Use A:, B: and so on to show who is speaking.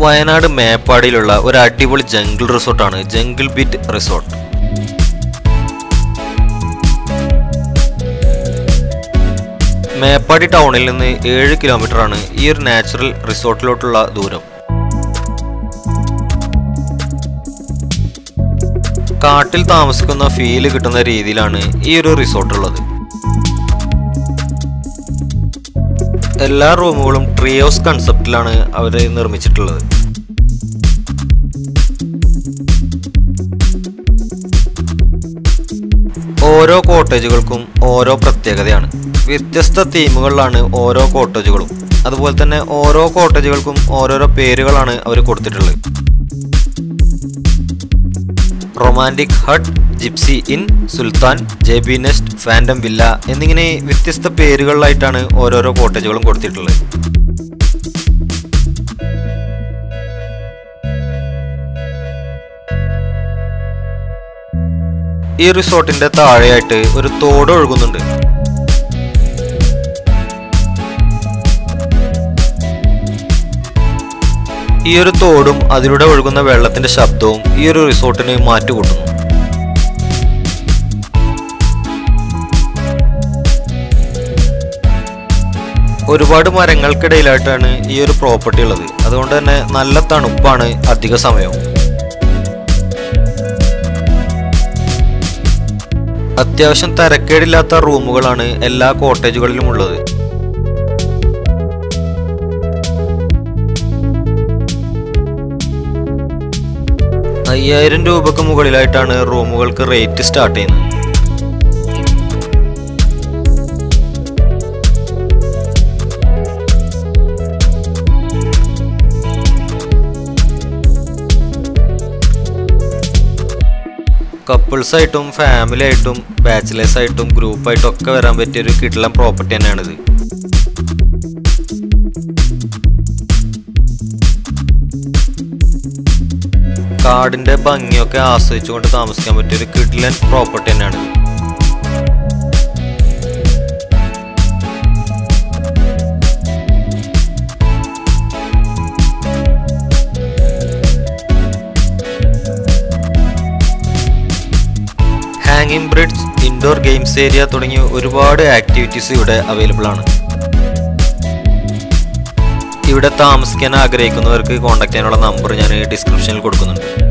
A: വയനാട് മേപ്പാടിയിലുള്ള ഒരു അടിപൊളി ജംഗിൾ റിസോർട്ടാണ് ജംഗിൾ ബിറ്റ് റിസോർട്ട് മേപ്പാടി ടൗണിൽ നിന്ന് ഏഴ് കിലോമീറ്ററാണ് ഈ ഒരു നാച്ചുറൽ റിസോർട്ടിലോട്ടുള്ള ദൂരം കാട്ടിൽ താമസിക്കുന്ന ഫീല് കിട്ടുന്ന രീതിയിലാണ് ഈ ഒരു റിസോർട്ട് ഉള്ളത് എല്ലാ റൂമുകളും ട്രീ ഹൗസ് കൺസെപ്റ്റിലാണ് അവർ നിർമ്മിച്ചിട്ടുള്ളത് ഓരോ കോട്ടേജുകൾക്കും ഓരോ പ്രത്യേകതയാണ് വ്യത്യസ്ത തീമുകളിലാണ് ഓരോ കോട്ടേജുകളും അതുപോലെ തന്നെ ഓരോ കോട്ടേജുകൾക്കും ഓരോരോ പേരുകളാണ് അവർ കൊടുത്തിട്ടുള്ളത് romantic hut gypsy inn sultan J B nest fandom villa എന്നിങ്ങനെ വ്യത്യസ്ത പേരുകളിലായിട്ടാണ് ഓരോരോ കോട്ടേജുകളും കൊടുത്തിട്ടുള്ളത് ഈ റിസോർട്ടിന്റെ താഴെയായിട്ട് ഒരു തോട് ഒഴുകുന്നുണ്ട് ഈ ഒരു തോടും അതിലൂടെ ഒഴുകുന്ന വെള്ളത്തിന്റെ ശബ്ദവും ഈ ഒരു റിസോർട്ടിന് മാറ്റുകൂട്ടുന്നു ഒരുപാട് മരങ്ങൾക്കിടയിലായിട്ടാണ് ഈ ഒരു പ്രോപ്പർട്ടി ഉള്ളത് അതുകൊണ്ട് തന്നെ നല്ല തണുപ്പാണ് അധിക സമയവും അത്യാവശ്യം തരക്കേടില്ലാത്ത റൂമുകളാണ് എല്ലാ കോട്ടേജുകളിലും ഉള്ളത് അയ്യായിരം രൂപക്ക് മുകളിലായിട്ടാണ് റൂമുകൾക്ക് റേറ്റ് സ്റ്റാർട്ട് ചെയ്യുന്നത് കപ്പിൾസ് ആയിട്ടും ഫാമിലി ആയിട്ടും ബാച്ചിലേഴ്സ് ആയിട്ടും ഗ്രൂപ്പായിട്ടും ഒക്കെ വരാൻ പറ്റിയ ഒരു കിടിലം പ്രോപ്പർട്ടി തന്നെയാണിത് കാടിന്റെ ഭംഗിയൊക്കെ ആസ്വദിച്ചുകൊണ്ട് താമസിക്കാൻ പറ്റിയ ഒരു കിടിലൻ പ്രോപ്പർട്ടി തന്നെയാണിത് ഹാങ്ങിങ് ബ്രിഡ്ജ് ഇൻഡോർ ഗെയിംസ് ഏരിയ തുടങ്ങിയ ഒരുപാട് ആക്ടിവിറ്റീസ് ഇവിടെ അവൈലബിൾ ആണ് ഇവിടെ താമസിക്കാൻ ആഗ്രഹിക്കുന്നവർക്ക് കോൺടാക്ട് ചെയ്യാനുള്ള നമ്പർ ഞാൻ ഡിസ്ക്രിപ്ഷനിൽ കൊടുക്കുന്നുണ്ട്